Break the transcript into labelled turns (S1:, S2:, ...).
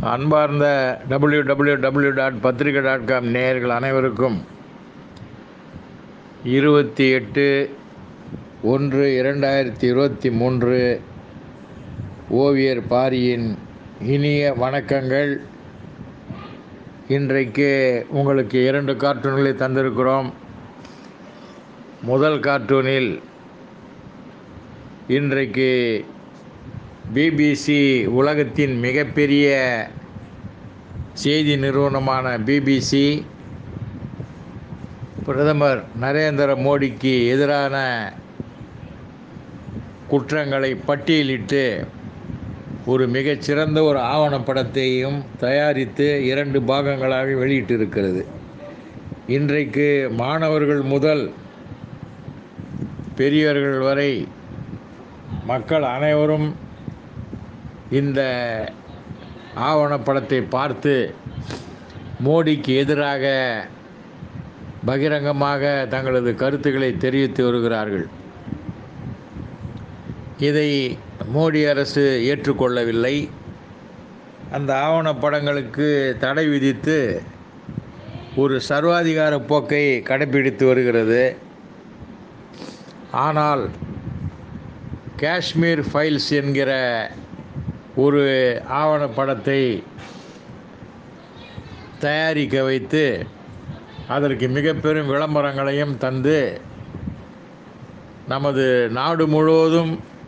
S1: அன்பார்ந்த W W W dot Pathrikai dot com நேயர்கள் அனைவருக்கும் இருபத்தி எட்டு ஒன்று இரண்டாயிரத்தி இருபத்தி மூன்று ஓவியர் பாரியின் இனிய வணக்கங்கள் இன்றைக்கு உங்களுக்கு இரண்டு கார்ட்டூன்களை தந்திருக்கிறோம் முதல் கார்ட்டூனில் இன்றைக்கு பிபிசி உலகத்தின் மிகப்பெரிய செய்தி நிறுவனமான பிபிசி பிரதமர் நரேந்திர மோடிக்கு எதிரான குற்றங்களை பட்டியலிட்டு ஒரு மிகச்சிறந்த ஒரு ஆவணப்படத்தையும் தயாரித்து இரண்டு பாகங்களாக வெளியிட்டிருக்கிறது இன்றைக்கு மாணவர்கள் முதல் பெரியவர்கள் வரை மக்கள் அனைவரும் இந்த ஆவணப்படத்தை பார்த்து மோடிக்கு எதிராக பகிரங்கமாக தங்களது கருத்துக்களை தெரிவித்து வருகிறார்கள் இதை மோடி அரசு ஏற்றுக்கொள்ளவில்லை அந்த ஆவணப்படங்களுக்கு தடை விதித்து ஒரு சர்வாதிகார போக்கை கடைபிடித்து வருகிறது ஆனால் காஷ்மீர் ஃபைல்ஸ் என்கிற ஒரு ஆவணப்படத்தை தயாரிக்க வைத்து அதற்கு மிக பெரும் விளம்பரங்களையும் தந்து நமது நாடு முழுவதும்